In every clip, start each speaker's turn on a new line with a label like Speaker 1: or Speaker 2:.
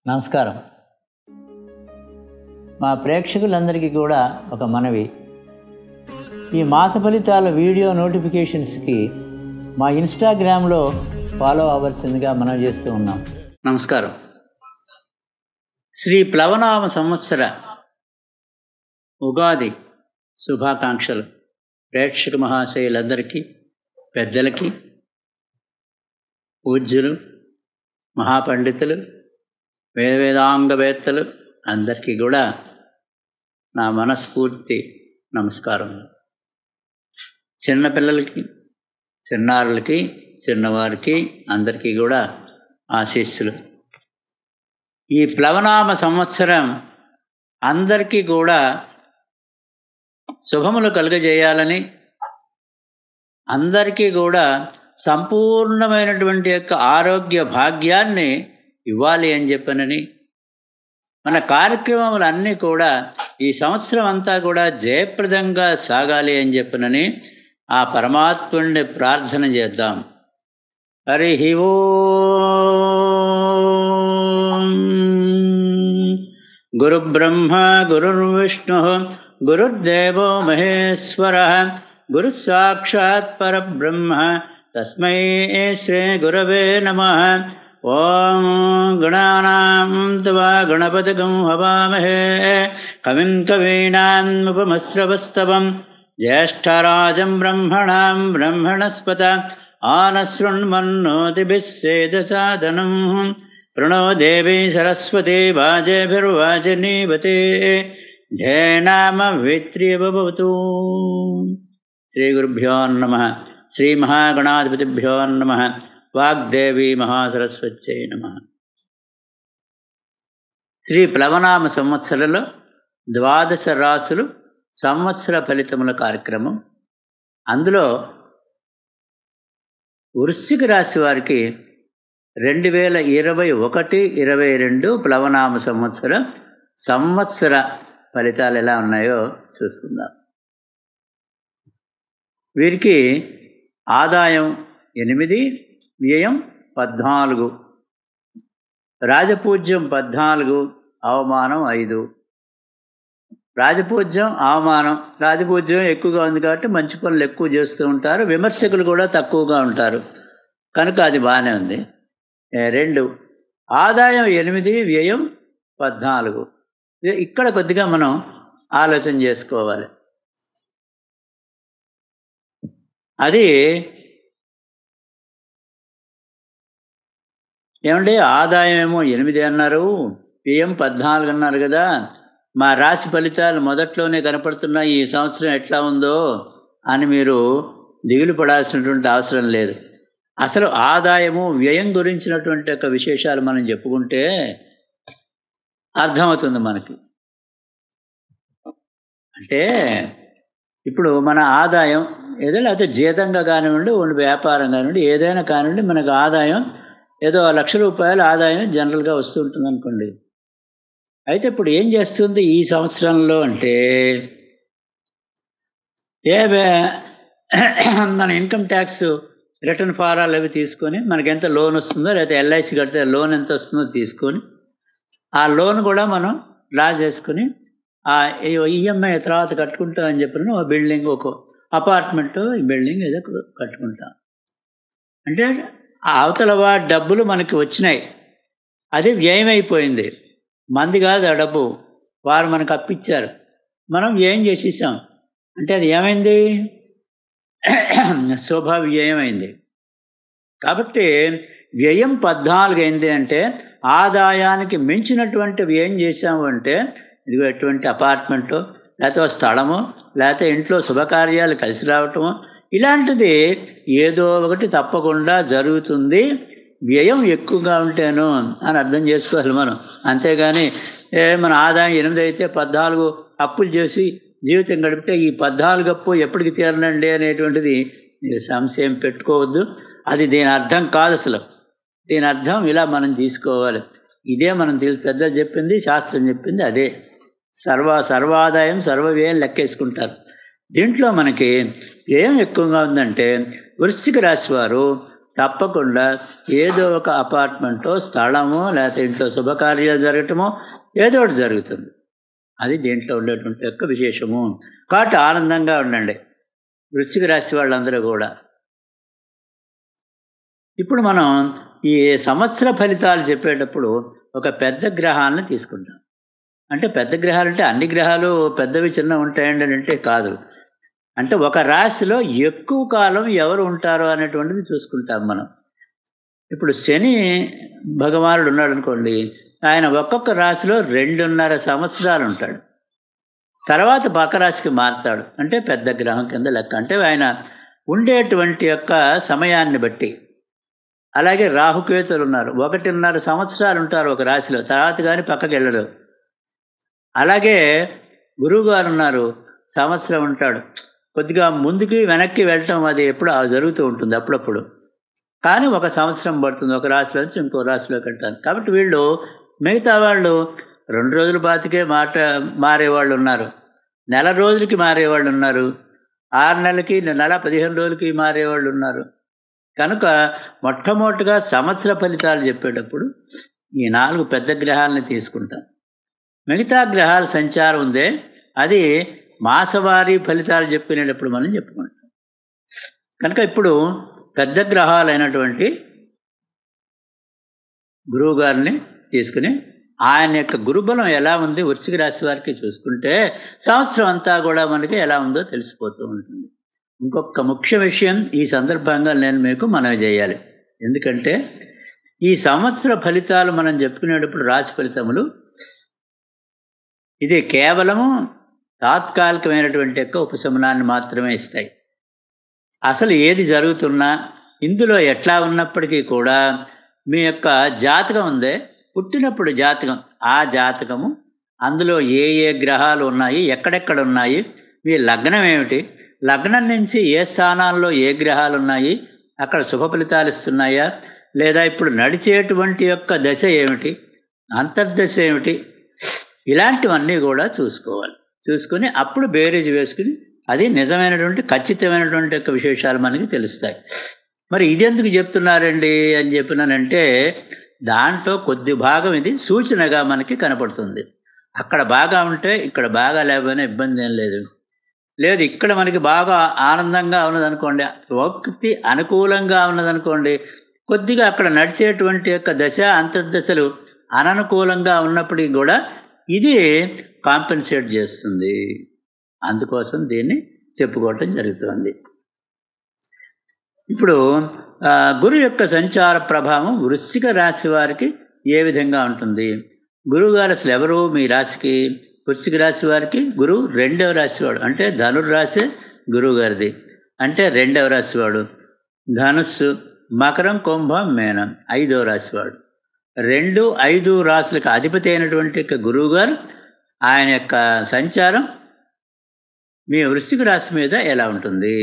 Speaker 1: నమస్కారం మా ప్రేక్షకులందరికీ కూడా ఒక మనవి ఈ మాస ఫలితాల వీడియో నోటిఫికేషన్స్కి మా ఇన్స్టాగ్రామ్లో ఫాలో అవ్వాల్సిందిగా మనం చేస్తూ ఉన్నాం నమస్కారం శ్రీ ప్లవనామ సంవత్సర ఉగాది శుభాకాంక్షలు ప్రేక్షక మహాశయులందరికీ పెద్దలకి పూజ్యులు మహాపండితులు వేద వేదాంగవేత్తలు అందరికీ కూడా నా మనస్ఫూర్తి నమస్కారం చిన్నపిల్లలకి చిన్నారులకి చిన్నవారికి అందరికీ కూడా ఆశీస్సులు ఈ ప్లవనామ సంవత్సరం అందరికీ కూడా శుభములు కలుగజేయాలని అందరికీ కూడా సంపూర్ణమైనటువంటి యొక్క ఆరోగ్య భాగ్యాన్ని ఇవ్వాలి అని చెప్పనని మన కార్యక్రమములన్నీ కూడా ఈ సంవత్సరం అంతా కూడా జయప్రదంగా సాగాలి అని చెప్పనని ఆ పరమాత్ముడిని ప్రార్థన చేద్దాం హరి ఓం గురుబ్రహ్మ గురుర్విష్ణు గురుర్దేవో మహేశ్వర గురు సాక్షాత్ పరబ్రహ్మ తస్మై శ్రీ గురవే నమ ఓం గణానాం త్వా గణపతిగం హవామహే కవిం కవీనాముపమశ్రవస్తవం జ్యేష్ఠరాజం బ్రహ్మణాం బ్రహ్మణస్పత ఆనశృణ్మన్నోతిభిः సేదసాదనం ప్రణో దేవీ సరస్వతి వాజేభిర్వాజనీవతే ధ్యేనామవిత్రియవతు శ్రీగురుభ్యో నమ శ్రీమహాగణాధిపతిభ్యో నమ వాగ్దేవి మహాసరస్వత్యై నమ శ్రీ ప్లవనామ సంవత్సరంలో ద్వాదశ రాసులు సంవత్సర ఫలితముల కార్యక్రమం అందులో వృశ్చిక రాశి వారికి రెండు వేల ఇరవై ఒకటి ఇరవై రెండు ప్లవనామ సంవత్సరం సంవత్సర ఫలితాలు ఎలా ఉన్నాయో చూసుకుందాం వీరికి ఆదాయం ఎనిమిది వ్యయం పద్నాలుగు రాజపూజ్యం పద్నాలుగు అవమానం ఐదు రాజపూజ్యం అవమానం రాజపూజ్యం ఎక్కువగా ఉంది కాబట్టి మంచి పనులు ఎక్కువ చేస్తూ ఉంటారు విమర్శకులు కూడా తక్కువగా ఉంటారు కనుక అది బాగానే ఉంది రెండు ఆదాయం ఎనిమిది వ్యయం పద్నాలుగు ఇక్కడ కొద్దిగా మనం ఆలోచన చేసుకోవాలి అది ఏమండి ఆదాయం ఏమో ఎనిమిది అన్నారు పిఎం పద్నాలుగు అన్నారు కదా మా రాశి ఫలితాలు మొదట్లోనే కనపడుతున్న ఈ సంవత్సరం ఎట్లా ఉందో అని మీరు దిగులు పడాల్సినటువంటి అవసరం లేదు అసలు ఆదాయము వ్యయం గురించినటువంటి యొక్క విశేషాలు మనం చెప్పుకుంటే అర్థమవుతుంది మనకి అంటే ఇప్పుడు మన ఆదాయం ఏదో లేకపోతే జీతంగా కానివ్వండి ఓన్లీ వ్యాపారం కానివ్వండి ఏదైనా కానివ్వండి మనకు ఆదాయం ఏదో లక్ష రూపాయల ఆదాయం జనరల్గా వస్తూ ఉంటుంది అనుకోండి అయితే ఇప్పుడు ఏం చేస్తుంది ఈ సంవత్సరంలో అంటే ఏ మన ఇన్కమ్ ట్యాక్స్ రిటర్న్ ఫారాలు అవి తీసుకొని మనకి ఎంత లోన్ వస్తుందో లేకపోతే ఎల్ఐసి కడితే లోన్ ఎంత వస్తుందో తీసుకొని ఆ లోన్ కూడా మనం డ్రా చేసుకుని ఆ ఈఎంఐ తర్వాత కట్టుకుంటాం అని చెప్పిన ఒక బిల్డింగ్ ఒక అపార్ట్మెంట్ ఈ బిల్డింగ్ ఏదో కట్టుకుంటాం అంటే ఆ అవతల వాడి డబ్బులు మనకి వచ్చినాయి అది వ్యయమైపోయింది మంది కాదు ఆ డబ్బు వారు మనకు అప్పిచ్చారు మనం వ్యయం చేసేసాం అంటే అది ఏమైంది శోభ వ్యయమైంది కాబట్టి వ్యయం పద్నాలుగు అయింది అంటే ఆదాయానికి మించినటువంటి వ్యయం చేసాము అంటే ఇదిగో ఎటువంటి అపార్ట్మెంటు లేకపోతే స్థలము లేకపోతే ఇంట్లో శుభకార్యాలు కలిసి రావటము ఇలాంటిది ఏదో ఒకటి తప్పకుండా జరుగుతుంది వ్యయం ఎక్కువగా ఉంటేను అని అర్థం చేసుకోవాలి మనం అంతేగాని ఏ మన ఆదాయం ఎనిమిది అయితే పద్నాలుగు అప్పులు చేసి జీవితం గడిపితే ఈ పద్నాలుగు అప్పు ఎప్పటికి తీరనండి అనేటువంటిది మీరు సంశయం పెట్టుకోవద్దు అది దీని అర్థం కాదు అసలు దీని అర్థం ఇలా మనం తీసుకోవాలి ఇదే మనం పెద్దలు చెప్పింది శాస్త్రం చెప్పింది అదే సర్వ సర్వాదాయం సర్వవ్యయం లెక్కేసుకుంటారు దీంట్లో మనకి ఏం ఎక్కువగా ఉందంటే వృశ్చిక రాశి వారు తప్పకుండా ఏదో ఒక అపార్ట్మెంటో స్థలమో లేకపోతే ఇంట్లో శుభకార్యాలు జరగటమో ఏదో ఒకటి జరుగుతుంది అది దీంట్లో ఉండేటువంటి యొక్క విశేషము కాబట్టి ఆనందంగా ఉండండి వృశ్చిక రాశి వాళ్ళందరూ కూడా ఇప్పుడు మనం ఈ సంవత్సర ఫలితాలు చెప్పేటప్పుడు ఒక పెద్ద గ్రహాలను తీసుకుంటాం అంటే పెద్ద గ్రహాలు అంటే అన్ని గ్రహాలు పెద్దవి చిన్న ఉంటాయండి అని అంటే కాదు అంటే ఒక రాశిలో ఎక్కువ కాలం ఎవరు ఉంటారో అనేటువంటిది చూసుకుంటాం మనం ఇప్పుడు శని భగవానుడు ఉన్నాడు అనుకోండి ఆయన ఒక్కొక్క రాశిలో రెండున్నర సంవత్సరాలు ఉంటాడు తర్వాత పక్క రాశికి మారుతాడు అంటే పెద్ద గ్రహం కింద లెక్క అంటే ఆయన ఉండేటువంటి యొక్క సమయాన్ని బట్టి అలాగే రాహుకేతులు ఉన్నారు ఒకటిన్నర సంవత్సరాలు ఉంటారు ఒక రాశిలో తర్వాత కానీ పక్కకి వెళ్ళడు అలాగే గురువుగారు ఉన్నారు సంవత్సరం ఉంటాడు కొద్దిగా ముందుకి వెనక్కి వెళ్ళటం అది ఎప్పుడు జరుగుతూ ఉంటుంది అప్పుడప్పుడు కానీ ఒక సంవత్సరం పడుతుంది ఒక రాశిలో నుంచి ఇంకో రాశిలోకి వెళ్తాను కాబట్టి వీళ్ళు మిగతా వాళ్ళు రెండు రోజుల బాతికే మాట మారేవాళ్ళు ఉన్నారు నెల రోజులకి మారేవాళ్ళు ఉన్నారు ఆరు నెలలకి నెల పదిహేను రోజులకి మారేవాళ్ళు ఉన్నారు కనుక మొట్టమొదటిగా సంవత్సర ఫలితాలు చెప్పేటప్పుడు ఈ నాలుగు పెద్ద గ్రహాలని తీసుకుంటాం మిగతా గ్రహాల సంచారం ఉందే అది మాసవారీ ఫలితాలు చెప్పినప్పుడు మనం చెప్పుకుంటాం కనుక ఇప్పుడు పెద్ద గ్రహాలైనటువంటి గురువు గారిని తీసుకుని ఆయన యొక్క గురుబలం ఎలా ఉంది వృశ్చిక రాశి వారికి చూసుకుంటే సంవత్సరం అంతా కూడా మనకి ఎలా ఉందో తెలిసిపోతూ ఉంటుంది ఇంకొక ముఖ్య విషయం ఈ సందర్భంగా నేను మీకు మనవి చేయాలి ఎందుకంటే ఈ సంవత్సర ఫలితాలు మనం చెప్పుకునేటప్పుడు రాశి ఫలితములు ఇది కేవలము తాత్కాలికమైనటువంటి యొక్క ఉపశమనాన్ని మాత్రమే ఇస్తాయి అసలు ఏది జరుగుతున్నా ఇందులో ఎట్లా ఉన్నప్పటికీ కూడా మీ యొక్క జాతకం ఉందే పుట్టినప్పుడు జాతకం ఆ జాతకము అందులో ఏ ఏ గ్రహాలు ఉన్నాయి ఎక్కడెక్కడ ఉన్నాయి మీ లగ్నం ఏమిటి లగ్నం నుంచి ఏ స్థానాల్లో ఏ గ్రహాలు ఉన్నాయి అక్కడ శుభ ఫలితాలు ఇస్తున్నాయా లేదా ఇప్పుడు నడిచేటువంటి యొక్క దశ ఏమిటి అంతర్దశ ఏమిటి ఇలాంటివన్నీ కూడా చూసుకోవాలి చూసుకొని అప్పుడు బేరేజ్ వేసుకుని అది నిజమైనటువంటి ఖచ్చితమైనటువంటి యొక్క విశేషాలు మనకి తెలుస్తాయి మరి ఇది ఎందుకు చెప్తున్నారండి అని చెప్పినానంటే దాంట్లో కొద్ది భాగం ఇది సూచనగా మనకి కనపడుతుంది అక్కడ బాగా ఉంటే ఇక్కడ బాగా లేకపోయినా ఇబ్బంది ఏం లేదు లేదు ఇక్కడ మనకి బాగా ఆనందంగా ఉన్నదనుకోండి ప్రకృతి అనుకూలంగా ఉన్నదనుకోండి కొద్దిగా అక్కడ నడిచేటువంటి యొక్క దశ అంతర్దశలు అననుకూలంగా ఉన్నప్పటికీ కూడా ఇది కాంపెన్సేట్ చేస్తుంది అందుకోసం దీన్ని చెప్పుకోవటం జరుగుతుంది ఇప్పుడు గురు యొక్క సంచార ప్రభావం వృశ్చిక రాశి వారికి ఏ విధంగా ఉంటుంది గురువు గారు అసలు ఎవరు మీ రాశికి వృశ్చిక రాశి వారికి గురువు రెండవ రాశివాడు అంటే ధనుర్రాశి గురువు గారిది అంటే రెండవ రాశివాడు ధనుస్సు మకరం కుంభం మేనం ఐదవ రాశివాడు రెండు ఐదు రాశులకు అధిపతి అయినటువంటి గురువు గారు ఆయన యొక్క సంచారం మీ వృశ్చిక రాశి మీద ఎలా ఉంటుంది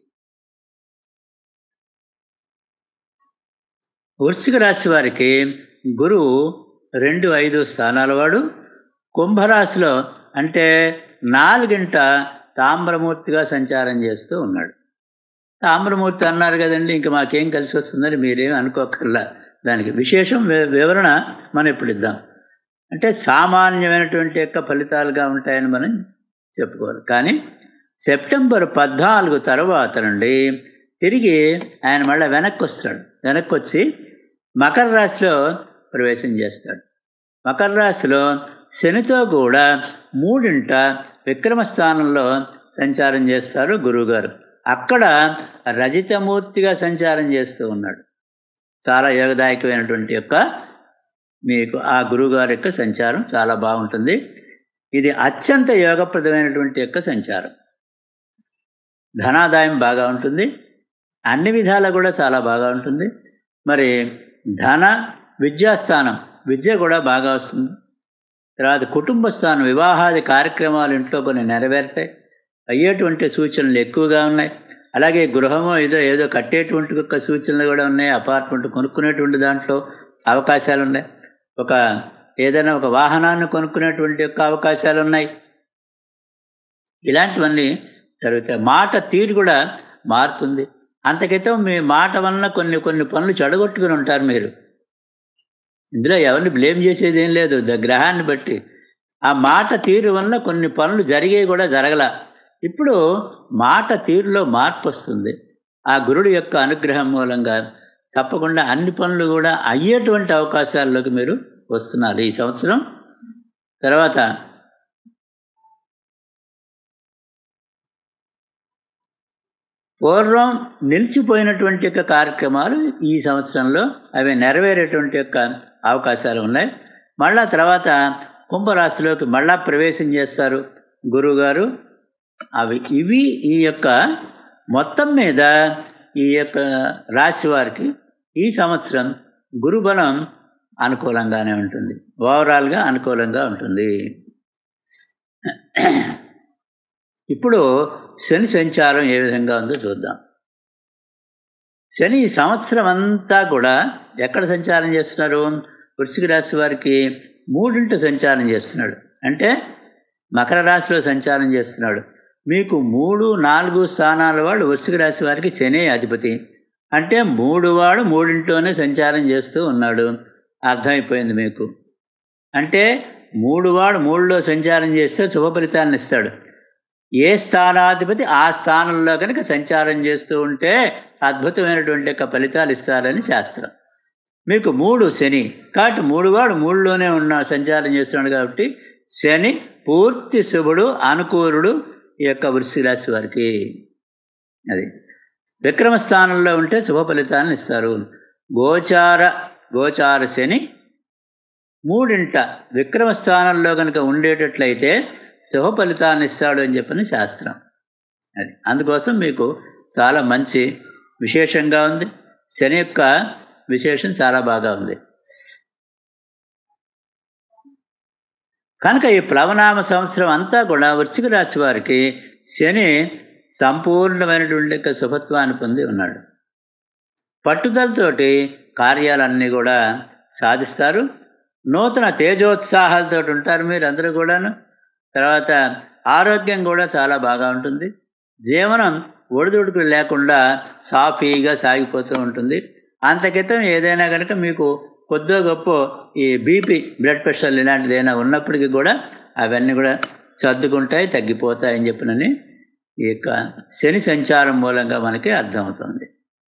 Speaker 1: వృశ్చిక రాశి వారికి గురువు రెండు ఐదు స్థానాల వాడు కుంభరాశిలో అంటే నాలుగింట తామ్రమూర్తిగా సంచారం చేస్తూ ఉన్నాడు తామ్రమూర్తి అన్నారు కదండి ఇంకా మాకేం కలిసి వస్తుందని మీరేం అనుకోకర్లా దానికి విశేషం వివరణ మనం ఇప్పుడు ఇద్దాం అంటే సామాన్యమైనటువంటి యొక్క ఫలితాలుగా ఉంటాయని మనం చెప్పుకోవాలి కానీ సెప్టెంబర్ పద్నాలుగు తర్వాత నుండి తిరిగి ఆయన మళ్ళీ వెనక్కి వస్తాడు వెనక్కి వచ్చి మకర రాశిలో ప్రవేశం చేస్తాడు మకర రాశిలో శనితో కూడా మూడింట విక్రమ స్థానంలో సంచారం చేస్తారు గురువుగారు అక్కడ రజితమూర్తిగా సంచారం చేస్తూ ఉన్నాడు చాలా యోగదాయకమైనటువంటి యొక్క మీకు ఆ గురువుగారి యొక్క సంచారం చాలా బాగుంటుంది ఇది అత్యంత యోగప్రదమైనటువంటి యొక్క సంచారం ధనాదాయం బాగా ఉంటుంది అన్ని విధాలా కూడా చాలా బాగా ఉంటుంది మరి ధన విద్యాస్థానం విద్య కూడా బాగా వస్తుంది తర్వాత కుటుంబ స్థానం వివాహాది కార్యక్రమాలు ఇంట్లో కొన్ని నెరవేరుతాయి అయ్యేటువంటి సూచనలు ఎక్కువగా ఉన్నాయి అలాగే గృహమో ఏదో ఏదో కట్టేటువంటి ఒక సూచనలు కూడా ఉన్నాయి అపార్ట్మెంట్ కొనుక్కునేటువంటి దాంట్లో అవకాశాలు ఉన్నాయి ఒక ఏదైనా ఒక వాహనాన్ని కొనుక్కునేటువంటి యొక్క అవకాశాలు ఉన్నాయి ఇలాంటివన్నీ జరుగుతాయి మాట తీరు కూడా మారుతుంది అంతకితం మీ మాట వలన కొన్ని కొన్ని పనులు చెడగొట్టుకుని ఉంటారు మీరు ఇందులో ఎవరిని బ్లేమ్ చేసేది ఏం లేదు ద గ్రహాన్ని బట్టి ఆ మాట తీరు వల్ల కొన్ని పనులు జరిగేవి కూడా జరగల ఇప్పుడు మాట తీరులో మార్పు వస్తుంది ఆ గురుడు యొక్క అనుగ్రహం మూలంగా తప్పకుండా అన్ని పనులు కూడా అయ్యేటువంటి అవకాశాల్లోకి మీరు వస్తున్నారు ఈ సంవత్సరం తర్వాత పూర్వం నిలిచిపోయినటువంటి యొక్క కార్యక్రమాలు ఈ సంవత్సరంలో అవి నెరవేరేటువంటి యొక్క అవకాశాలు ఉన్నాయి మళ్ళా తర్వాత కుంభరాశిలోకి మళ్ళా ప్రవేశం చేస్తారు గురువుగారు అవి ఇవి ఈ యొక్క మొత్తం మీద ఈ యొక్క రాశి వారికి ఈ సంవత్సరం గురుబలం అనుకూలంగానే ఉంటుంది ఓవరాల్గా అనుకూలంగా ఉంటుంది ఇప్పుడు శని సంచారం ఏ విధంగా ఉందో చూద్దాం శని ఈ సంవత్సరం అంతా కూడా ఎక్కడ సంచారం చేస్తున్నారు వృశ్చిక రాశి వారికి మూడింట సంచారం చేస్తున్నాడు అంటే మకర రాశిలో సంచారం చేస్తున్నాడు మీకు మూడు నాలుగు స్థానాల వాడు వృశ్చిక రాశి వారికి శని అధిపతి అంటే మూడు వాడు మూడింట్లోనే సంచారం చేస్తూ ఉన్నాడు అర్థమైపోయింది మీకు అంటే మూడు వాడు మూడులో సంచారం చేస్తే శుభ ఫలితాలను ఇస్తాడు ఏ స్థానాధిపతి ఆ స్థానంలో కనుక సంచారం చేస్తూ ఉంటే అద్భుతమైనటువంటి యొక్క ఫలితాలు ఇస్తారని శాస్త్రం మీకు మూడు శని కాబట్టి మూడు వాడు మూడులోనే ఉన్న సంచారం చేస్తున్నాడు కాబట్టి శని పూర్తి శుభుడు అనుకూలుడు ఈ యొక్క వృశ్చిక రాశి వారికి అది విక్రమ స్థానంలో ఉంటే శుభ ఫలితాలను ఇస్తారు గోచార గోచార శని మూడింట విక్రమ స్థానంలో కనుక ఉండేటట్లయితే శుభ ఫలితాన్ని ఇస్తాడు అని చెప్పని శాస్త్రం అది అందుకోసం మీకు చాలా మంచి విశేషంగా ఉంది శని యొక్క విశేషం చాలా బాగా ఉంది కనుక ఈ ప్లవనామ సంవత్సరం అంతా కూడా వృశ్చిక రాశి వారికి శని సంపూర్ణమైనటువంటి యొక్క శుభత్వాన్ని పొంది ఉన్నాడు పట్టుదలతోటి కార్యాలన్నీ కూడా సాధిస్తారు నూతన తేజోత్సాహాలతో ఉంటారు మీరు అందరూ కూడాను తర్వాత ఆరోగ్యం కూడా చాలా బాగా ఉంటుంది జీవనం ఒడిదుడుకులు లేకుండా సాఫీగా సాగిపోతూ ఉంటుంది అంతకితం ఏదైనా కనుక మీకు కొద్దిగా గొప్ప ఈ బీపీ బ్లడ్ ప్రెషర్లు ఇలాంటిది ఏదైనా ఉన్నప్పటికీ కూడా అవన్నీ కూడా సర్దుకుంటాయి తగ్గిపోతాయి అని చెప్పినని ఈ యొక్క శని సంచారం మూలంగా మనకి అర్థమవుతుంది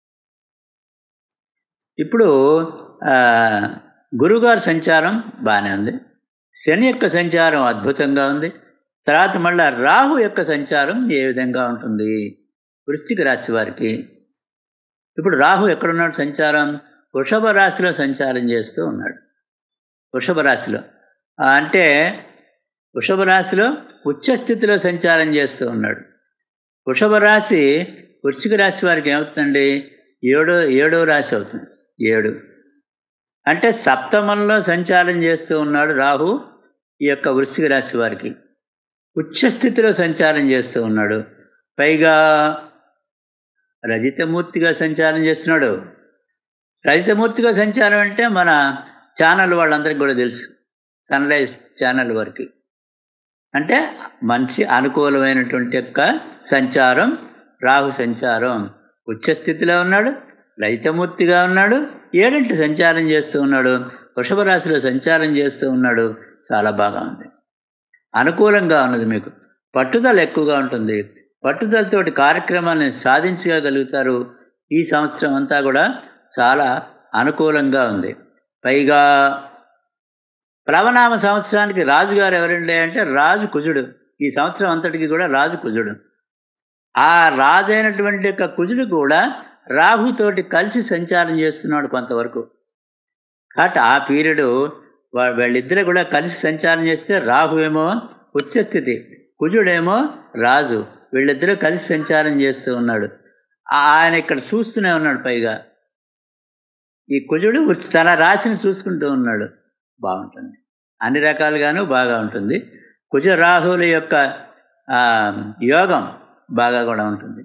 Speaker 1: ఇప్పుడు గురుగారు సంచారం బాగానే ఉంది శని యొక్క సంచారం అద్భుతంగా ఉంది తర్వాత మళ్ళీ రాహు యొక్క సంచారం ఏ విధంగా ఉంటుంది వృశ్చిక రాశి వారికి ఇప్పుడు రాహు ఎక్కడున్నాడు సంచారం వృషభ రాశిలో సంచారం చేస్తూ ఉన్నాడు వృషభ రాశిలో అంటే వృషభ రాశిలో ఉచ్చస్థితిలో సంచారం చేస్తూ ఉన్నాడు వృషభ రాశి వృశ్చిక రాశి వారికి ఏమవుతుందండి ఏడో ఏడో రాశి అవుతుంది ఏడు అంటే సప్తమంలో సంచారం చేస్తూ ఉన్నాడు రాహు ఈ యొక్క వృశ్చిక రాశి వారికి ఉచ్చస్థితిలో సంచారం చేస్తూ ఉన్నాడు పైగా రజితమూర్తిగా సంచారం చేస్తున్నాడు రజితమూర్తిగా సంచారం అంటే మన ఛానల్ వాళ్ళందరికీ కూడా తెలుసు సన్రైజ్ ఛానల్ వారికి అంటే మంచి అనుకూలమైనటువంటి యొక్క సంచారం రాహు సంచారం ఉచ్చస్థితిలో ఉన్నాడు రజితమూర్తిగా ఉన్నాడు ఏడంటి సంచారం చేస్తూ ఉన్నాడు వృషభ రాశిలో సంచారం చేస్తూ ఉన్నాడు చాలా బాగా ఉంది అనుకూలంగా ఉన్నది మీకు పట్టుదల ఎక్కువగా ఉంటుంది పట్టుదలతోటి కార్యక్రమాన్ని సాధించగలుగుతారు ఈ సంవత్సరం అంతా కూడా చాలా అనుకూలంగా ఉంది పైగా ప్లవనామ సంవత్సరానికి రాజుగారు ఎవరండి అంటే రాజు కుజుడు ఈ సంవత్సరం అంతటికి కూడా రాజు కుజుడు ఆ రాజు అయినటువంటి యొక్క కుజుడు కూడా రాహుతోటి కలిసి సంచారం చేస్తున్నాడు కొంతవరకు కాబట్టి ఆ పీరియడ్ వాళ్ళిద్దరు కూడా కలిసి సంచారం చేస్తే రాహు ఏమో ఉచ్చస్థితి కుజుడేమో రాజు వీళ్ళిద్దరూ కలిసి సంచారం చేస్తూ ఉన్నాడు ఆయన ఇక్కడ చూస్తూనే ఉన్నాడు పైగా ఈ కుజుడు తన రాశిని చూసుకుంటూ ఉన్నాడు బాగుంటుంది అన్ని రకాలుగాను బాగా ఉంటుంది కుజ రాహుల యొక్క యోగం బాగా కూడా ఉంటుంది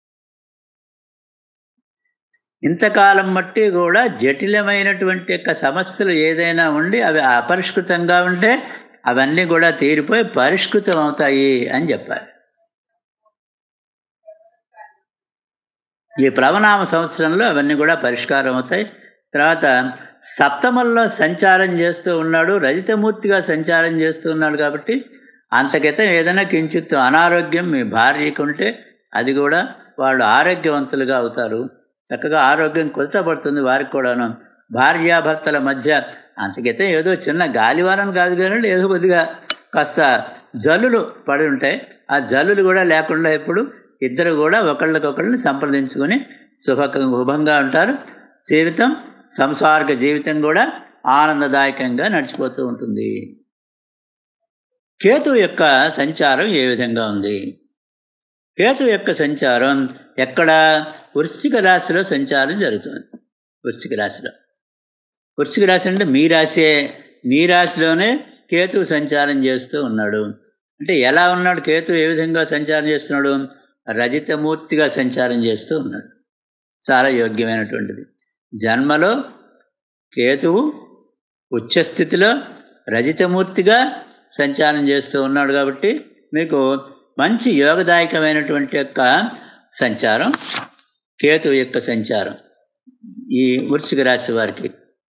Speaker 1: ఇంతకాలం మట్టి కూడా జటిలమైనటువంటి యొక్క సమస్యలు ఏదైనా ఉండి అవి అపరిష్కృతంగా ఉంటే అవన్నీ కూడా తీరిపోయి పరిష్కృతం అవుతాయి అని చెప్పాలి ఈ ప్లవనామ సంవత్సరంలో అవన్నీ కూడా పరిష్కారం అవుతాయి తర్వాత సప్తమంలో సంచారం చేస్తూ ఉన్నాడు రజితమూర్తిగా సంచారం చేస్తూ ఉన్నాడు కాబట్టి అంతకితం ఏదైనా కించిత్ అనారోగ్యం మీ భార్యకు ఉంటే అది కూడా వాళ్ళు ఆరోగ్యవంతులుగా అవుతారు చక్కగా ఆరోగ్యం కుదటపడుతుంది వారికి కూడాను భార్యాభర్తల మధ్య అంతకితం ఏదో చిన్న గాలివానం కాదు కానీ ఏదో కొద్దిగా కాస్త జల్లులు పడి ఉంటాయి ఆ జల్లులు కూడా లేకుండా ఇప్పుడు ఇద్దరు కూడా ఒకళ్ళకొకళ్ళని సంప్రదించుకొని శుభ శుభంగా ఉంటారు జీవితం సంసారిక జీవితం కూడా ఆనందదాయకంగా నడిచిపోతూ ఉంటుంది కేతు యొక్క సంచారం ఏ విధంగా ఉంది కేతు యొక్క సంచారం ఎక్కడ వృశ్చిక రాశిలో సంచారం జరుగుతుంది వృశ్చిక రాశిలో వృశ్చిక రాశి అంటే మీ రాశే మీ రాశిలోనే కేతు సంచారం చేస్తూ ఉన్నాడు అంటే ఎలా ఉన్నాడు కేతు ఏ విధంగా సంచారం చేస్తున్నాడు రజితమూర్తిగా సంచారం చేస్తూ ఉన్నాడు చాలా యోగ్యమైనటువంటిది జన్మలో కేతువు ఉచ్చస్థితిలో రజితమూర్తిగా సంచారం చేస్తూ ఉన్నాడు కాబట్టి మీకు మంచి యోగదాయకమైనటువంటి యొక్క సంచారం కేతువు యొక్క సంచారం ఈ వృశ్చిక రాశి వారికి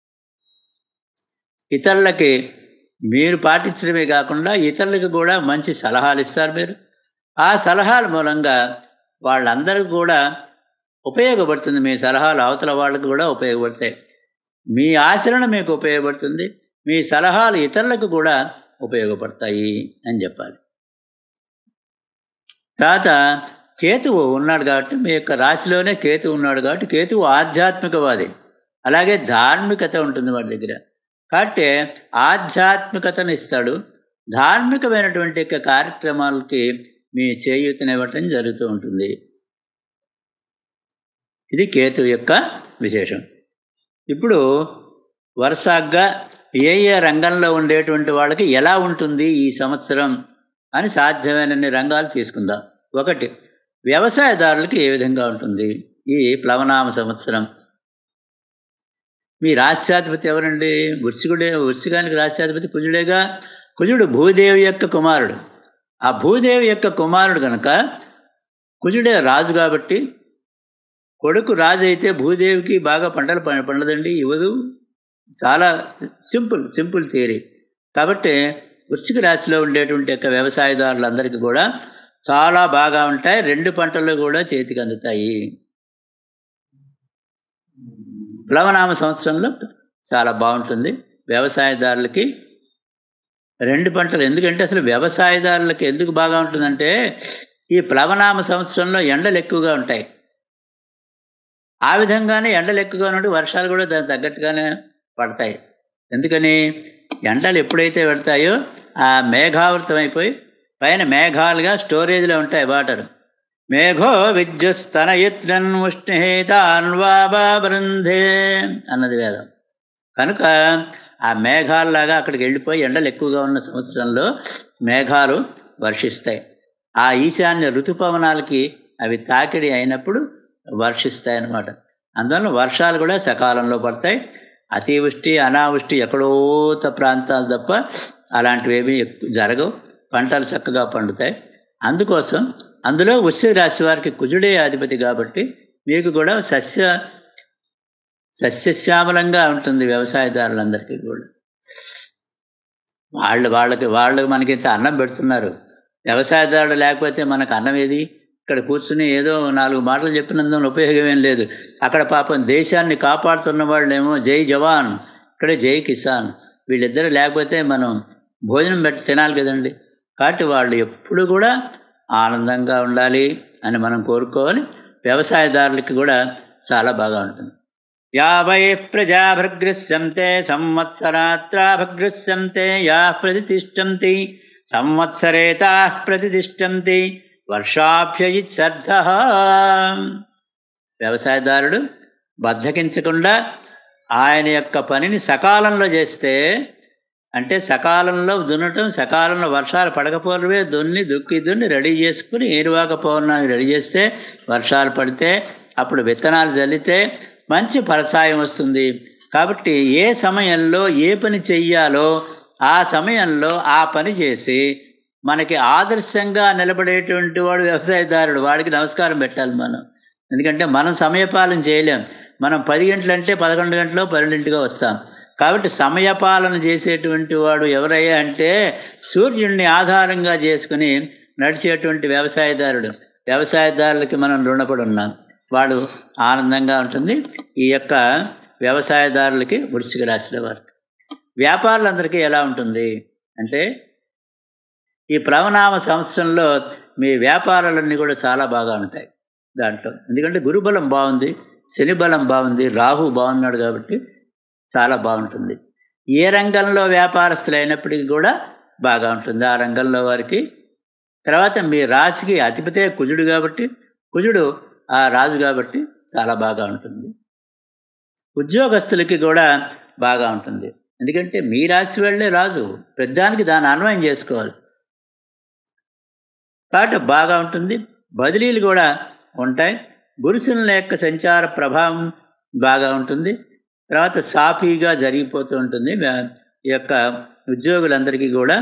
Speaker 1: ఇతరులకి మీరు పాటించడమే కాకుండా ఇతరులకు కూడా మంచి సలహాలు ఇస్తారు మీరు ఆ సలహాల మూలంగా వాళ్ళందరికీ కూడా ఉపయోగపడుతుంది మీ సలహాలు అవతల వాళ్ళకు కూడా ఉపయోగపడతాయి మీ ఆచరణ మీకు ఉపయోగపడుతుంది మీ సలహాలు ఇతరులకు కూడా ఉపయోగపడతాయి అని చెప్పాలి తర్వాత కేతువు ఉన్నాడు కాబట్టి మీ యొక్క రాశిలోనే కేతువు ఉన్నాడు కాబట్టి కేతువు ఆధ్యాత్మికవాది అలాగే ధార్మికత ఉంటుంది వాడి దగ్గర కాబట్టి ఆధ్యాత్మికతను ఇస్తాడు ధార్మికమైనటువంటి యొక్క కార్యక్రమాలకి మీ చేయూతనివ్వటం జరుగుతూ ఉంటుంది ఇది కేతు యొక్క విశేషం ఇప్పుడు వరుసగా ఏ ఏ రంగంలో ఉండేటువంటి వాళ్ళకి ఎలా ఉంటుంది ఈ సంవత్సరం అని సాధ్యమైనన్ని రంగాలు తీసుకుందాం ఒకటి వ్యవసాయదారులకి ఏ విధంగా ఉంటుంది ఈ ప్లవనామ సంవత్సరం మీ రాష్ట్రాధిపతి ఎవరండి వృశ్చికుడే వృశ్చికానికి రాష్ట్రాధిపతి కుజుడేగా కుజుడు భూదేవి యొక్క కుమారుడు ఆ భూదేవి యొక్క కుమారుడు కనుక కుజుడే రాజు కాబట్టి కొడుకు రాజు అయితే భూదేవికి బాగా పంటలు పండదండి ఇవ్వదు చాలా సింపుల్ సింపుల్ థియరీ కాబట్టి వృశ్చిక రాశిలో ఉండేటువంటి యొక్క వ్యవసాయదారులందరికీ కూడా చాలా బాగా ఉంటాయి రెండు పంటలు కూడా చేతికి అందుతాయి ప్లవనామ సంవత్సరంలో చాలా బాగుంటుంది వ్యవసాయదారులకి రెండు పంటలు ఎందుకంటే అసలు వ్యవసాయదారులకి ఎందుకు బాగా ఉంటుందంటే ఈ ప్లవనామ సంవత్సరంలో ఎండలు ఎక్కువగా ఉంటాయి ఆ విధంగానే ఎండలు ఎక్కువగా ఉండి వర్షాలు కూడా దానికి తగ్గట్టుగానే పడతాయి ఎందుకని ఎండలు ఎప్పుడైతే పెడతాయో ఆ మేఘావృతం అయిపోయి పైన మేఘాలుగా స్టోరేజ్లో ఉంటాయి వాటర్ మేఘో విద్యుస్తనయత్నన్ ఉష్ణహేతాన్వాబా బృంధే అన్నది వేదం కనుక ఆ మేఘాలలాగా అక్కడికి వెళ్ళిపోయి ఎండలు ఎక్కువగా ఉన్న సంవత్సరంలో మేఘాలు వర్షిస్తాయి ఆ ఈశాన్య ఋతుపవనాలకి అవి తాకిడి అయినప్పుడు వర్షిస్తాయి అన్నమాట అందువల్ల వర్షాలు కూడా సకాలంలో పడతాయి అతివృష్టి అనావృష్టి ఎక్కడోత ప్రాంతాలు తప్ప అలాంటివి ఏమీ జరగవు పంటలు చక్కగా పండుతాయి అందుకోసం అందులో వృశ్చిక రాశి వారికి కుజుడే అధిపతి కాబట్టి మీకు కూడా సస్య సస్యశ్యామలంగా ఉంటుంది వ్యవసాయదారులందరికీ కూడా వాళ్ళు వాళ్ళకి వాళ్ళు మనకి ఇంత అన్నం పెడుతున్నారు వ్యవసాయదారుడు లేకపోతే మనకు అన్నం ఏది ఇక్కడ కూర్చుని ఏదో నాలుగు మాటలు చెప్పినందున ఉపయోగం ఏం లేదు అక్కడ పాపం దేశాన్ని కాపాడుతున్న వాళ్ళేమో జై జవాన్ ఇక్కడ జై కిసాన్ వీళ్ళిద్దరు లేకపోతే మనం భోజనం పెట్టి తినాలి కదండి కాబట్టి వాళ్ళు ఎప్పుడు కూడా ఆనందంగా ఉండాలి అని మనం కోరుకోవాలి వ్యవసాయదారులకి కూడా చాలా బాగా ఉంటుంది యావై ప్రజాభృగృశ్యంతే సంవత్సరాత్రాభృగృశ్యంతే యా ప్రతిష్టంతి సంవత్సరేతా ప్రతిష్టంతి వర్షాభ్యయిత్సర్థ వ్యవసాయదారుడు బద్ధకించకుండా ఆయన యొక్క పనిని సకాలంలో చేస్తే అంటే సకాలంలో దున్నటం సకాలంలో వర్షాలు పడకపోవడమే దున్ని దుక్కి దున్ని రెడీ చేసుకుని ఏరువాక పౌర్ణాన్ని రెడీ చేస్తే వర్షాలు పడితే అప్పుడు విత్తనాలు చల్లితే మంచి ఫలసాయం వస్తుంది కాబట్టి ఏ సమయంలో ఏ పని చెయ్యాలో ఆ సమయంలో ఆ పని చేసి మనకి ఆదర్శంగా నిలబడేటువంటి వాడు వ్యవసాయదారుడు వాడికి నమస్కారం పెట్టాలి మనం ఎందుకంటే మనం సమయపాలన చేయలేం మనం పది గంటలంటే పదకొండు గంటలో పన్నెండింటిగా వస్తాం కాబట్టి సమయపాలన చేసేటువంటి వాడు ఎవరయ్యా అంటే సూర్యుడిని ఆధారంగా చేసుకుని నడిచేటువంటి వ్యవసాయదారుడు వ్యవసాయదారులకి మనం రుణపడి ఉన్నాం వాడు ఆనందంగా ఉంటుంది ఈ యొక్క వ్యవసాయదారులకి వృశ్చిక రాశిలో వారు వ్యాపారులందరికీ ఎలా ఉంటుంది అంటే ఈ ప్లవనామ సంవత్సరంలో మీ వ్యాపారాలన్నీ కూడా చాలా బాగా ఉంటాయి దాంట్లో ఎందుకంటే గురుబలం బాగుంది శని బలం బాగుంది రాహు బాగున్నాడు కాబట్టి చాలా బాగుంటుంది ఏ రంగంలో వ్యాపారస్తులు అయినప్పటికీ కూడా బాగా ఉంటుంది ఆ రంగంలో వారికి తర్వాత మీ రాశికి అధిపతే కుజుడు కాబట్టి కుజుడు ఆ రాజు కాబట్టి చాలా బాగా ఉంటుంది ఉద్యోగస్తులకి కూడా బాగా ఉంటుంది ఎందుకంటే మీ రాశి వెళ్ళే రాజు పెద్దానికి దాన్ని అన్వయం చేసుకోవాలి కాబట్టి బాగా ఉంటుంది బదిలీలు కూడా ఉంటాయి గురుసుల యొక్క సంచార ప్రభావం బాగా ఉంటుంది తర్వాత సాఫీగా జరిగిపోతూ ఉంటుంది ఈ యొక్క ఉద్యోగులందరికీ కూడా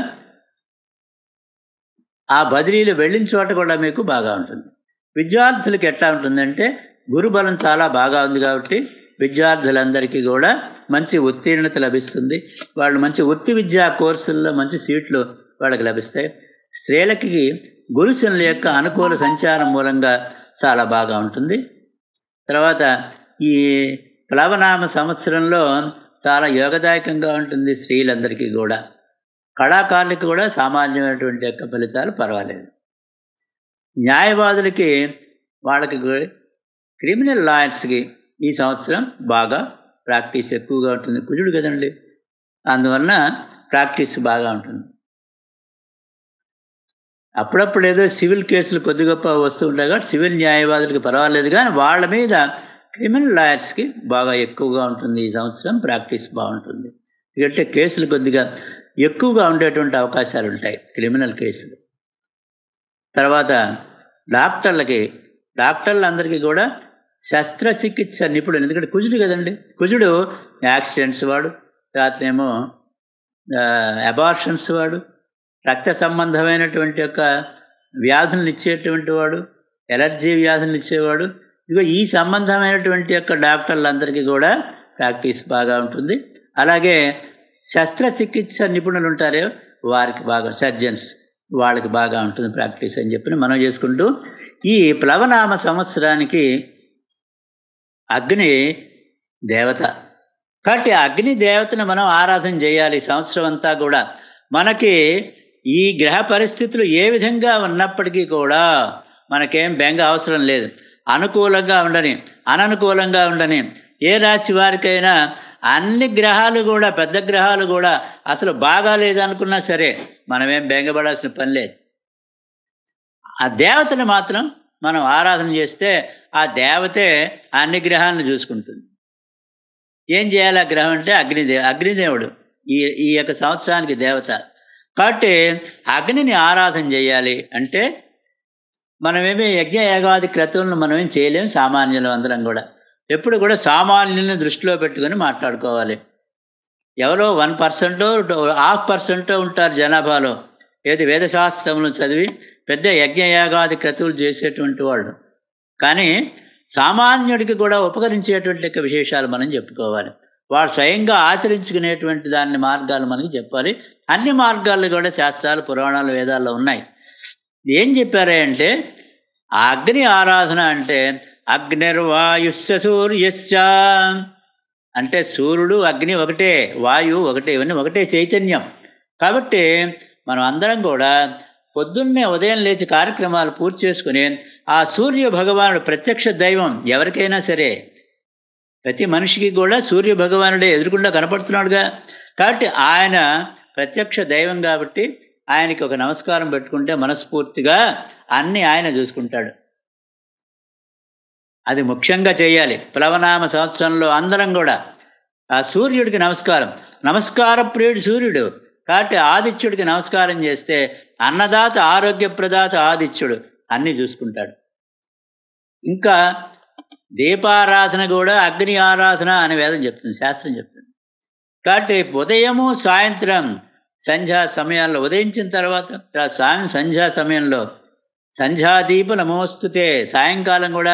Speaker 1: ఆ బదిలీలు వెళ్ళిన చోట కూడా మీకు బాగా ఉంటుంది విద్యార్థులకు ఎట్లా ఉంటుందంటే గురుబలం చాలా బాగా ఉంది కాబట్టి విద్యార్థులందరికీ కూడా మంచి ఉత్తీర్ణత లభిస్తుంది వాళ్ళు మంచి వృత్తి విద్యా కోర్సుల్లో మంచి సీట్లు వాళ్ళకి లభిస్తాయి స్త్రీలకి గురుశనుల యొక్క అనుకూల సంచారం మూలంగా చాలా బాగా ఉంటుంది తర్వాత ఈ ప్లవనామ సంవత్సరంలో చాలా యోగదాయకంగా ఉంటుంది స్త్రీలందరికీ కూడా కళాకారులకు కూడా సామాన్యమైనటువంటి యొక్క ఫలితాలు పర్వాలేదు న్యాయవాదులకి వాళ్ళకి క్రిమినల్ లాయర్స్కి ఈ సంవత్సరం బాగా ప్రాక్టీస్ ఎక్కువగా ఉంటుంది కుజుడు కదండి అందువలన ప్రాక్టీస్ బాగా ఉంటుంది అప్పుడప్పుడు ఏదో సివిల్ కేసులు కొద్ది గొప్ప వస్తూ ఉంటాయి కాబట్టి సివిల్ న్యాయవాదులకి పర్వాలేదు కానీ వాళ్ళ మీద క్రిమినల్ లాయర్స్కి బాగా ఎక్కువగా ఉంటుంది ఈ సంవత్సరం ప్రాక్టీస్ బాగుంటుంది ఎందుకంటే కేసులు కొద్దిగా ఎక్కువగా ఉండేటువంటి అవకాశాలు ఉంటాయి క్రిమినల్ కేసులు తర్వాత డాక్టర్లకి డాక్టర్లందరికీ కూడా శస్త్రచికిత్స నిపుణులు ఎందుకంటే కుజుడు కదండి కుజుడు యాక్సిడెంట్స్ వాడు రాత్రేమో అబార్షన్స్ వాడు రక్త సంబంధమైనటువంటి యొక్క వ్యాధులను ఇచ్చేటువంటి వాడు ఎలర్జీ వ్యాధులను ఇచ్చేవాడు ఇదిగో ఈ సంబంధమైనటువంటి యొక్క డాక్టర్లందరికీ కూడా ప్రాక్టీస్ బాగా ఉంటుంది అలాగే శస్త్రచికిత్స నిపుణులు ఉంటారే వారికి బాగా సర్జన్స్ వాళ్ళకి బాగా ఉంటుంది ప్రాక్టీస్ అని చెప్పి మనం చేసుకుంటూ ఈ ప్లవనామ సంవత్సరానికి అగ్ని దేవత కాబట్టి అగ్ని దేవతను మనం ఆరాధన చేయాలి సంవత్సరం అంతా కూడా మనకి ఈ గ్రహ పరిస్థితులు ఏ విధంగా ఉన్నప్పటికీ కూడా మనకేం బెంగ అవసరం లేదు అనుకూలంగా ఉండని అననుకూలంగా ఉండని ఏ రాశి వారికైనా అన్ని గ్రహాలు కూడా పెద్ద గ్రహాలు కూడా అసలు బాగాలేదనుకున్నా సరే మనమేం బెంగపడాల్సిన పని లేదు ఆ దేవతను మాత్రం మనం ఆరాధన చేస్తే ఆ దేవతే అన్ని గ్రహాలను చూసుకుంటుంది ఏం చేయాలి ఆ గ్రహం అంటే అగ్నిదే అగ్నిదేవుడు ఈ ఈ యొక్క సంవత్సరానికి దేవత కాబట్టి అగ్నిని ఆరాధన చేయాలి అంటే మనమేమి యజ్ఞ యాగాది క్రతువులను మనమేం చేయలేము సామాన్యులు అందరం కూడా ఎప్పుడు కూడా సామాన్యుల్ని దృష్టిలో పెట్టుకొని మాట్లాడుకోవాలి ఎవరో వన్ పర్సెంట్ హాఫ్ పర్సెంట్ ఉంటారు జనాభాలో ఏది వేదశాస్త్రములు చదివి పెద్ద యజ్ఞయాగాది క్రతువులు చేసేటువంటి వాళ్ళు కానీ సామాన్యుడికి కూడా ఉపకరించేటువంటి విశేషాలు మనం చెప్పుకోవాలి వాడు స్వయంగా ఆచరించుకునేటువంటి దాని మార్గాలు మనకి చెప్పాలి అన్ని మార్గాలు కూడా శాస్త్రాలు పురాణాలు వేదాల్లో ఉన్నాయి ఏం చెప్పారే అంటే ఆ అగ్ని ఆరాధన అంటే అగ్నిర్వాయుస్య సూర్యస్య అంటే సూర్యుడు అగ్ని ఒకటే వాయువు ఒకటే ఇవన్నీ ఒకటే చైతన్యం కాబట్టి మనం అందరం కూడా పొద్దున్నే ఉదయం లేచి కార్యక్రమాలు పూర్తి చేసుకుని ఆ సూర్య భగవానుడు ప్రత్యక్ష దైవం ఎవరికైనా సరే ప్రతి మనిషికి కూడా సూర్య భగవానుడే ఎదురుకుండా కనపడుతున్నాడుగా కాబట్టి ఆయన ప్రత్యక్ష దైవం కాబట్టి ఆయనకి ఒక నమస్కారం పెట్టుకుంటే మనస్ఫూర్తిగా అన్నీ ఆయన చూసుకుంటాడు అది ముఖ్యంగా చేయాలి ప్లవనామ సంవత్సరంలో అందరం కూడా ఆ సూర్యుడికి నమస్కారం నమస్కార ప్రియుడు సూర్యుడు కాబట్టి ఆదిత్యుడికి నమస్కారం చేస్తే అన్నదాత ఆరోగ్యప్రదాత ఆదిత్యుడు అన్నీ చూసుకుంటాడు ఇంకా దీపారాధన కూడా అగ్ని ఆరాధన అని వేదం చెప్తుంది శాస్త్రం చెప్తుంది కాబట్టి ఉదయము సాయంత్రం సంధ్యా సమయాల్లో ఉదయించిన తర్వాత సాయం సంధ్యా సమయంలో సంధ్యాదీప నమోస్తుతే సాయంకాలం కూడా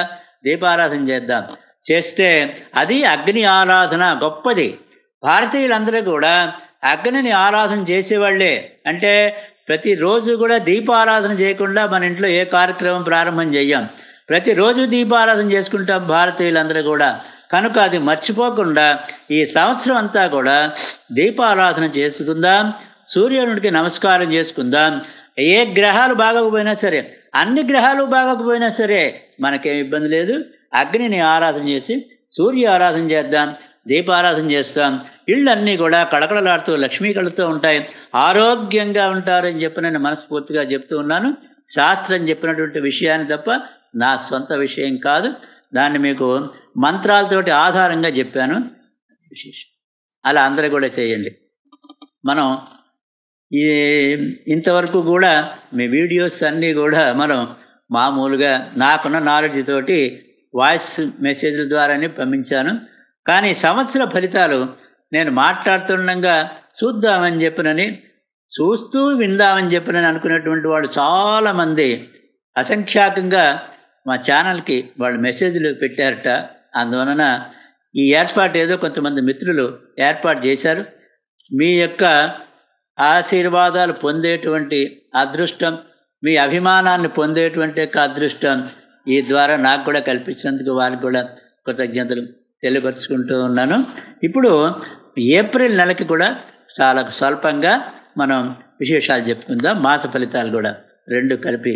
Speaker 1: దీపారాధన చేద్దాం చేస్తే అది అగ్ని ఆరాధన గొప్పది భారతీయులందరూ కూడా అగ్నిని ఆరాధన చేసేవాళ్ళే అంటే ప్రతిరోజు కూడా దీపారాధన చేయకుండా మన ఇంట్లో ఏ కార్యక్రమం ప్రారంభం చేయం ప్రతిరోజు దీపారాధన చేసుకుంటాం భారతీయులందరూ కూడా కనుక అది మర్చిపోకుండా ఈ సంవత్సరం అంతా కూడా దీపారాధన చేసుకుందాం సూర్యునికి నమస్కారం చేసుకుందాం ఏ గ్రహాలు బాగోకపోయినా సరే అన్ని గ్రహాలు బాగోకపోయినా సరే మనకేం ఇబ్బంది లేదు అగ్నిని ఆరాధన చేసి సూర్య ఆరాధన చేద్దాం దీపారాధన చేస్తాం ఇళ్ళన్నీ కూడా కళకళలాడుతూ లక్ష్మీ కళతో ఉంటాయి ఆరోగ్యంగా ఉంటారని చెప్పి నేను మనస్ఫూర్తిగా చెప్తూ ఉన్నాను శాస్త్రం చెప్పినటువంటి విషయాన్ని తప్ప నా సొంత విషయం కాదు దాన్ని మీకు మంత్రాలతోటి ఆధారంగా చెప్పాను విశేషం అలా అందరూ కూడా చేయండి మనం ఈ ఇంతవరకు కూడా మీ వీడియోస్ అన్నీ కూడా మనం మామూలుగా నాకున్న నాలెడ్జ్ తోటి వాయిస్ మెసేజ్ల ద్వారానే పంపించాను కానీ సంవత్సర ఫలితాలు నేను మాట్లాడుతుండగా చూద్దామని చెప్పినని చూస్తూ విందామని చెప్పినని అనుకునేటువంటి వాళ్ళు చాలామంది అసంఖ్యాకంగా మా ఛానల్కి వాళ్ళు మెసేజ్లు పెట్టారట అందువలన ఈ ఏర్పాటు ఏదో కొంతమంది మిత్రులు ఏర్పాటు చేశారు మీ యొక్క ఆశీర్వాదాలు పొందేటువంటి అదృష్టం మీ అభిమానాన్ని పొందేటువంటి యొక్క అదృష్టం ఈ ద్వారా నాకు కూడా కల్పించినందుకు వారికి కూడా కృతజ్ఞతలు తెలియపరుచుకుంటూ ఉన్నాను ఇప్పుడు ఏప్రిల్ నెలకి కూడా చాలా స్వల్పంగా మనం విశేషాలు చెప్పుకుందాం మాస ఫలితాలు కూడా రెండు కలిపి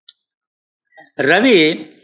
Speaker 1: రవి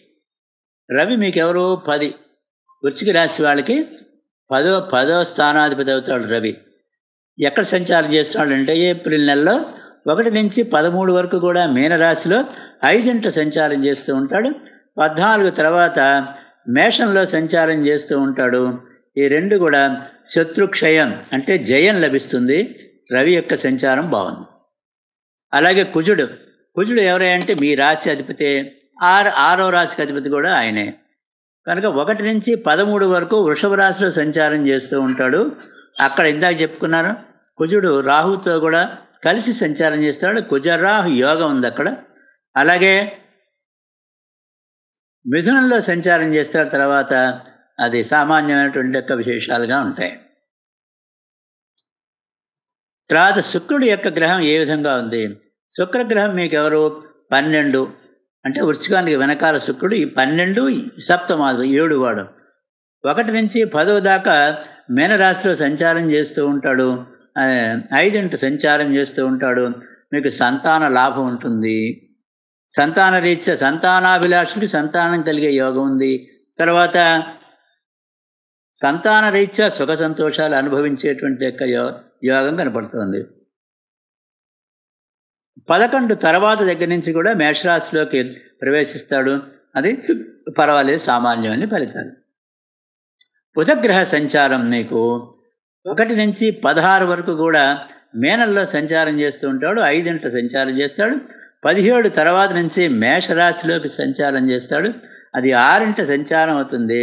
Speaker 1: రవి మీకు ఎవరు పది వృచ్చిక రాశి వాళ్ళకి పదో పదో స్థానాధిపతి అవుతాడు రవి ఎక్కడ సంచారం చేస్తున్నాడు అంటే ఏప్రిల్ నెలలో ఒకటి నుంచి పదమూడు వరకు కూడా మీనరాశిలో ఐదింట సంచారం చేస్తూ ఉంటాడు పద్నాలుగు తర్వాత మేషంలో సంచారం చేస్తూ ఉంటాడు ఈ రెండు కూడా శత్రుక్షయం అంటే జయం లభిస్తుంది రవి యొక్క సంచారం బాగుంది అలాగే కుజుడు కుజుడు ఎవరంటే మీ రాశి అధిపతి ఆరు ఆరో రాశికి అధిపతి కూడా ఆయనే కనుక ఒకటి నుంచి పదమూడు వరకు వృషభ రాశిలో సంచారం చేస్తూ ఉంటాడు అక్కడ ఇందాక చెప్పుకున్నాను కుజుడు రాహుతో కూడా కలిసి సంచారం చేస్తాడు కుజరాహు యోగం ఉంది అక్కడ అలాగే మిథునంలో సంచారం చేస్తాడు తర్వాత అది సామాన్యమైనటువంటి యొక్క విశేషాలుగా ఉంటాయి తర్వాత శుక్రుడి యొక్క గ్రహం ఏ విధంగా ఉంది శుక్రగ్రహం మీకు ఎవరు పన్నెండు అంటే వృశ్చికానికి వెనకాల శుక్రుడు ఈ పన్నెండు సప్తమాది ఏడు వాడు ఒకటి నుంచి పదవ దాకా మీనరాశిలో సంచారం చేస్తూ ఉంటాడు ఐదింటి సంచారం చేస్తూ ఉంటాడు మీకు సంతాన లాభం ఉంటుంది సంతాన రీత్యా సంతానాభిలాషుడికి సంతానం కలిగే యోగం ఉంది తర్వాత సంతాన రీత్యా సుఖ సంతోషాలు అనుభవించేటువంటి యొక్క యో యోగం కనపడుతుంది పదకొండు తర్వాత దగ్గర నుంచి కూడా మేషరాశిలోకి ప్రవేశిస్తాడు అది పర్వాలేదు సామాన్యమైన ఫలితాలు బుధగ్రహ సంచారం మీకు ఒకటి నుంచి పదహారు వరకు కూడా మేనల్లో సంచారం చేస్తూ ఉంటాడు ఐదింట సంచారం చేస్తాడు పదిహేడు తర్వాత నుంచి మేషరాశిలోకి సంచారం చేస్తాడు అది ఆరింట సంచారం అవుతుంది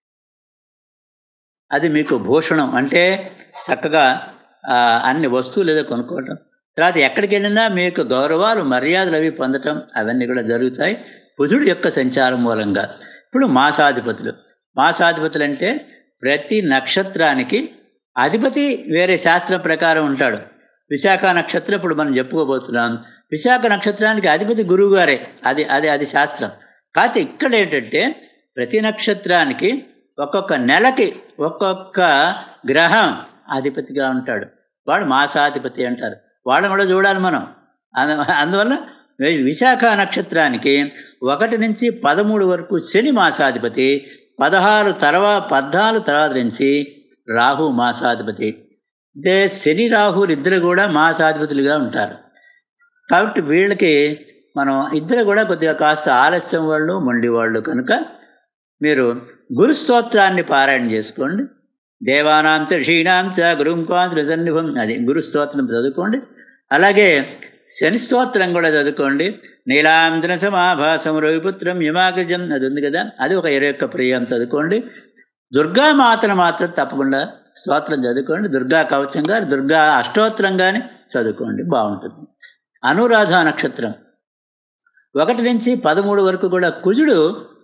Speaker 1: అది మీకు భూషణం అంటే చక్కగా అన్ని వస్తువులు ఏదో కొనుక్కోవటం తర్వాత ఎక్కడికి వెళ్ళినా మీకు గౌరవాలు మర్యాదలు అవి పొందటం అవన్నీ కూడా జరుగుతాయి బుధుడు యొక్క సంచారం మూలంగా ఇప్పుడు మాసాధిపతులు మాసాధిపతులు అంటే ప్రతి నక్షత్రానికి అధిపతి వేరే శాస్త్రం ప్రకారం ఉంటాడు విశాఖ నక్షత్రం ఇప్పుడు మనం చెప్పుకోబోతున్నాం విశాఖ నక్షత్రానికి అధిపతి గురువు గారే అది అది అది శాస్త్రం కాకపోతే ఇక్కడ ఏంటంటే ప్రతి నక్షత్రానికి ఒక్కొక్క నెలకి ఒక్కొక్క గ్రహం అధిపతిగా ఉంటాడు వాడు మాసాధిపతి అంటారు వాళ్ళని కూడా చూడాలి మనం అందు అందువల్ల విశాఖ నక్షత్రానికి ఒకటి నుంచి పదమూడు వరకు శని మాసాధిపతి పదహారు తర్వాత పద్నాలుగు తర్వాత నుంచి రాహు మాసాధిపతి అంటే శని రాహులు ఇద్దరు కూడా మాసాధిపతులుగా ఉంటారు కాబట్టి వీళ్ళకి మనం ఇద్దరు కూడా కొద్దిగా కాస్త ఆలస్యం వాళ్ళు మొండి వాళ్ళు కనుక మీరు గురు స్తోత్రాన్ని పారాయణ చేసుకోండి దేవానాం చ ఋషీణాం చ గురుంకాంతృసన్నిభం అది గురు స్తోత్రం చదువుకోండి అలాగే శని స్తోత్రం కూడా చదువుకోండి నీలాంతర సమాభాసం రవిపుత్రం యమాగ్రజం అది ఉంది కదా అది ఒక ఇరవై ఒక్క ప్రియం చదువుకోండి దుర్గామాతను మాత్రం తప్పకుండా స్తోత్రం చదువుకోండి దుర్గా కవచం కానీ దుర్గా అష్టోత్తరం కానీ చదువుకోండి బాగుంటుంది అనురాధ నక్షత్రం ఒకటి నుంచి పదమూడు వరకు కూడా కుజుడు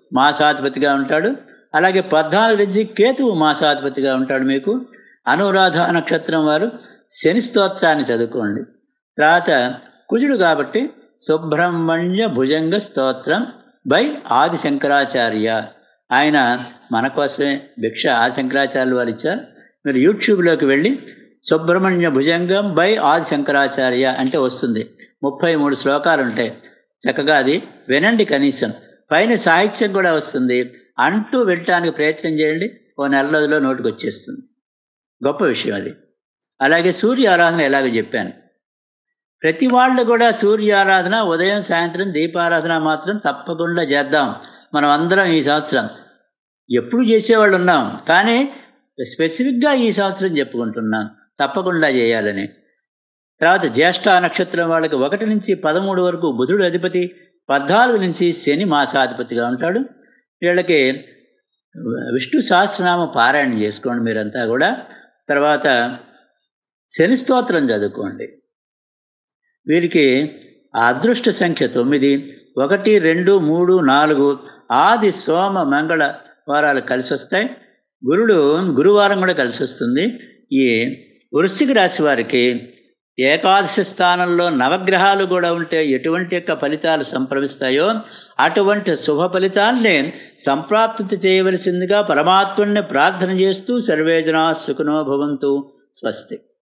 Speaker 1: మాసాధిపతిగా ఉంటాడు అలాగే పద్నాలుగు నుంచి కేతువు మాసాధిపతిగా ఉంటాడు మీకు అనురాధ నక్షత్రం వారు శని స్తోత్రాన్ని చదువుకోండి తర్వాత కుజుడు కాబట్టి సుబ్రహ్మణ్య భుజంగ స్తోత్రం బై ఆది శంకరాచార్య ఆయన మన కోసమే భిక్ష ఆ శంకరాచార్యులు వారు ఇచ్చారు మీరు యూట్యూబ్లోకి వెళ్ళి సుబ్రహ్మణ్య భుజంగం బై ఆది శంకరాచార్య అంటే వస్తుంది ముప్పై మూడు శ్లోకాలు ఉంటాయి చక్కగా అది వినండి కనీసం పైన సాహిత్యం కూడా వస్తుంది అంటూ వినటానికి ప్రయత్నం చేయండి ఓ నెల రోజుల్లో నోటికి వచ్చేస్తుంది గొప్ప విషయం అది అలాగే సూర్య ఆరాధన ఎలాగో చెప్పాను ప్రతి వాళ్ళు కూడా సూర్య ఆరాధన ఉదయం సాయంత్రం దీపారాధన మాత్రం తప్పకుండా చేద్దాం మనం అందరం ఈ సంవత్సరం ఎప్పుడు చేసేవాళ్ళు ఉన్నాం కానీ స్పెసిఫిక్గా ఈ సంవత్సరం చెప్పుకుంటున్నాం తప్పకుండా చేయాలని తర్వాత జ్యేష్ఠ నక్షత్రం వాళ్ళకి ఒకటి నుంచి పదమూడు వరకు బుధుడు అధిపతి పద్నాలుగు నుంచి శని మాసాధిపతిగా ఉంటాడు వీళ్ళకి విష్ణు సహస్రనామ పారాయణ చేసుకోండి మీరంతా కూడా తర్వాత శని స్తోత్రం చదువుకోండి వీరికి ఆ అదృష్ట సంఖ్య తొమ్మిది ఒకటి రెండు మూడు నాలుగు ఆది సోమ మంగళ వారాలు కలిసి వస్తాయి గురుడు గురువారం కూడా కలిసి వస్తుంది ఈ వృశ్చిక రాశి వారికి ఏకాదశి స్థానంలో నవగ్రహాలు కూడా ఉంటే ఎటువంటి యొక్క ఫలితాలు సంప్రమిస్తాయో అటువంటి శుభ ఫలితాల్ని సంప్రాప్తి చేయవలసిందిగా పరమాత్ముడిని ప్రార్థన చేస్తూ సర్వేజనా సుఖనో భవంతు స్వస్తి